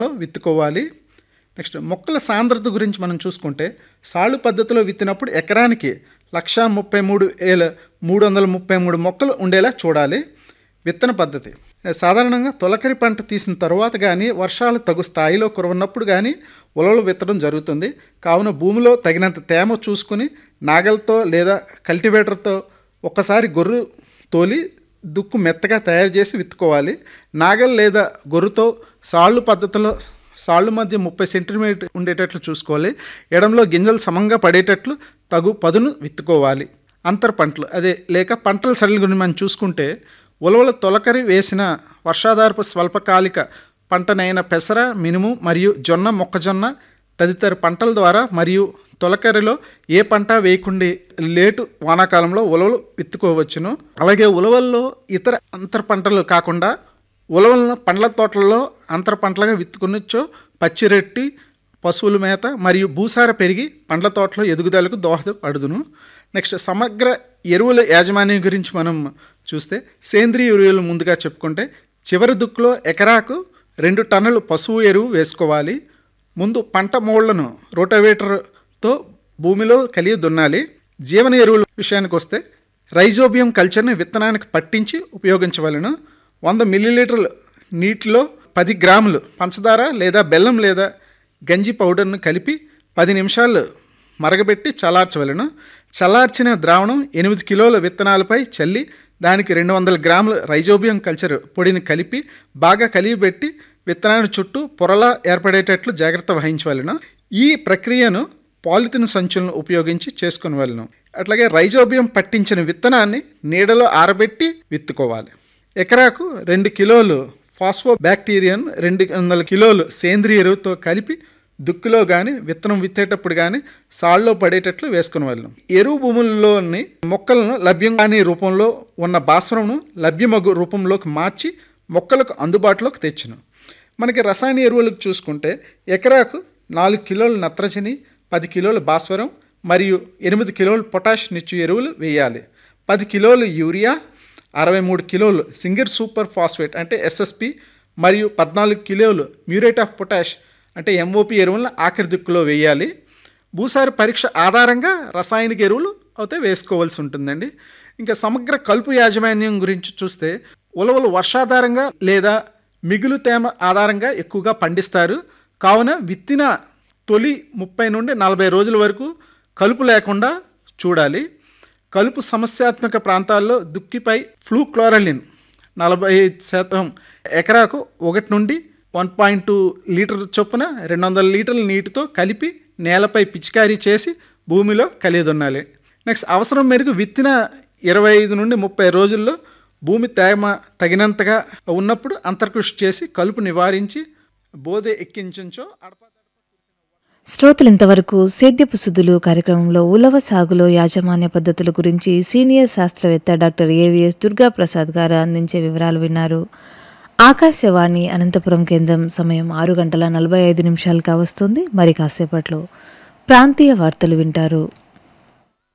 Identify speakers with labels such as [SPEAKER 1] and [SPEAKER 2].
[SPEAKER 1] విత్తుకోవాలి నెక్స్ట్ మొక్కల సాంద్రత గురించి మనం చూసుకుంటే సాళ్ళు పద్ధతిలో విత్తినప్పుడు ఎకరానికి లక్ష ముప్పై మూడు వేల మూడు వందల ముప్పై మూడు మొక్కలు ఉండేలా చూడాలి విత్తన పద్ధతి సాధారణంగా తొలకరి పంట తీసిన తర్వాత కానీ వర్షాలు తగు స్థాయిలో కురవన్నప్పుడు కానీ ఉలవలు విత్తడం జరుగుతుంది కావున భూమిలో తగినంత తేమ చూసుకుని నాగలతో లేదా కల్టివేటర్తో ఒక్కసారి గొర్రు తోలి దుక్కు మెత్తగా తయారు చేసి విత్తుకోవాలి నాగల్ లేదా గొర్రుతో సాళ్ళు పద్ధతిలో సాళ్ళు మధ్య ముప్పై సెంటీమీటర్ ఉండేటట్లు చూసుకోవాలి ఎడంలో గింజలు సమంగా పడేటట్లు తగు పదును విత్తుకోవాలి అంతర పంటలు అదే లేక పంటల సరళి గురించి మనం చూసుకుంటే ఉలవల తొలకరి వేసిన వర్షాధారపు స్వల్పకాలిక పంటనైన పెసర మినుము మరియు జొన్న మొక్కజొన్న తదితర పంటల ద్వారా మరియు తొలకరిలో ఏ పంట వేయకుండా లేటు వానాకాలంలో ఉలవలు విత్తుకోవచ్చును అలాగే ఉలవల్లో ఇతర అంతర పంటలు కాకుండా ఉలవలను పండ్ల తోటలలో అంతర పంటలుగా విత్తుకొనొచ్చో పచ్చిరెట్టి పశువుల మేత మరియు భూసార పెరిగి పండ్ల తోటలో ఎదుగుదలకు దోహదపడుదును నెక్స్ట్ సమగ్ర ఎరువుల యాజమాన్యం గురించి మనం చూస్తే సేంద్రియ ఎరువులు ముందుగా చెప్పుకుంటే చివరి దుక్కులో ఎకరాకు రెండు టన్నులు పశువు ఎరువు వేసుకోవాలి ముందు పంట మోళ్లను రోటవేటర్తో భూమిలో కలిగి దున్నాలి జీవన ఎరువుల విషయానికి వస్తే రైజోబియం కల్చర్ని విత్తనానికి పట్టించి ఉపయోగించవలను వంద మిల్లీలీటర్ల నీటిలో పది గ్రాములు పంచదార లేదా బెల్లం లేదా గంజి పౌడర్ను కలిపి పది నిమిషాలు మరగబెట్టి చల్లార్చవలను చల్లార్చిన ద్రావణం ఎనిమిది కిలోల విత్తనాలపై చల్లి దానికి రెండు వందల గ్రాముల రైజోబియం కల్చర్ పొడిని కలిపి బాగా కలిగిపెట్టి విత్తనాన్ని చుట్టూ పొరలా ఏర్పడేటట్లు జాగ్రత్త వహించవలను ఈ ప్రక్రియను పాలిథిన్ సంచులను ఉపయోగించి చేసుకునవలను అట్లాగే రైజోబియం పట్టించిన విత్తనాన్ని నీడలో ఆరబెట్టి విత్తుకోవాలి ఎకరాకు రెండు కిలోలు ఫాస్ఫో బ్యాక్టీరియాను రెండు వందల కిలోలు సేంద్రియ ఎరువుతో కలిపి దుక్కులో కానీ విత్తనం విత్తేటప్పుడు కానీ సాళ్ళలో పడేటట్లు వేసుకుని వెళ్ళం ఎరువు భూముల్లోని మొక్కలను లభ్యం కాని రూపంలో ఉన్న భాస్వరంను లభ్యమగు రూపంలోకి మార్చి మొక్కలకు అందుబాటులోకి తెచ్చును మనకి రసాయన ఎరువులకు చూసుకుంటే ఎకరాకు నాలుగు కిలోల నత్రజని పది కిలోల భాస్వరం మరియు ఎనిమిది కిలోలు పొటాష్ నిచ్చు ఎరువులు వేయాలి పది కిలోలు యూరియా అరవై మూడు కిలోలు సింగర్ సూపర్ ఫాస్ఫేట్ అంటే ఎస్ఎస్పి మరియు పద్నాలుగు కిలోలు మ్యూరేట్ ఆఫ్ పొటాష్ అంటే ఎంఓపి ఎరువులను ఆఖరి దిక్కులో వేయాలి భూసారి పరీక్ష ఆధారంగా రసాయనిక ఎరువులు అయితే వేసుకోవాల్సి ఉంటుందండి ఇంకా సమగ్ర కలుపు యాజమాన్యం గురించి చూస్తే ఉలవలు వర్షాధారంగా లేదా మిగులు తేమ ఆధారంగా ఎక్కువగా పండిస్తారు కావున విత్తిన తొలి ముప్పై నుండి నలభై రోజుల వరకు కలుపు లేకుండా చూడాలి కలుపు సమస్యాత్మక ప్రాంతాల్లో దుక్కిపై ఫ్లూక్లోరలిన్ నలభై శాతం ఎకరాకు ఒకటి నుండి వన్ పాయింట్ టూ లీటర్ చొప్పున రెండు వందల లీటర్ల నీటితో కలిపి నేలపై పిచికారీ చేసి భూమిలో కలియదున్నాలి నెక్స్ట్ అవసరం మేరకు విత్తిన ఇరవై ఐదు నుండి ముప్పై రోజుల్లో భూమి తేమ తగినంతగా ఉన్నప్పుడు అంతర్కృషి చేసి కలుపు నివారించి బోధె ఎక్కించో అడప
[SPEAKER 2] శ్రోతలు ఇంతవరకు సేద్యపు సుద్దులు కార్యక్రమంలో ఉలవ సాగులో యాజమాన్య పద్ధతుల గురించి సీనియర్ శాస్త్రవేత్త డాక్టర్ ఏవిఎస్ దుర్గా ప్రసాద్ గారు అందించే వివరాలు విన్నారు ఆకాశవాణి అనంతపురం కేంద్రం సమయం ఆరు గంటల నలభై ఐదు నిమిషాలుగా వస్తుంది మరి కాసేపట్లో ప్రాంతీయ వార్తలు వింటారు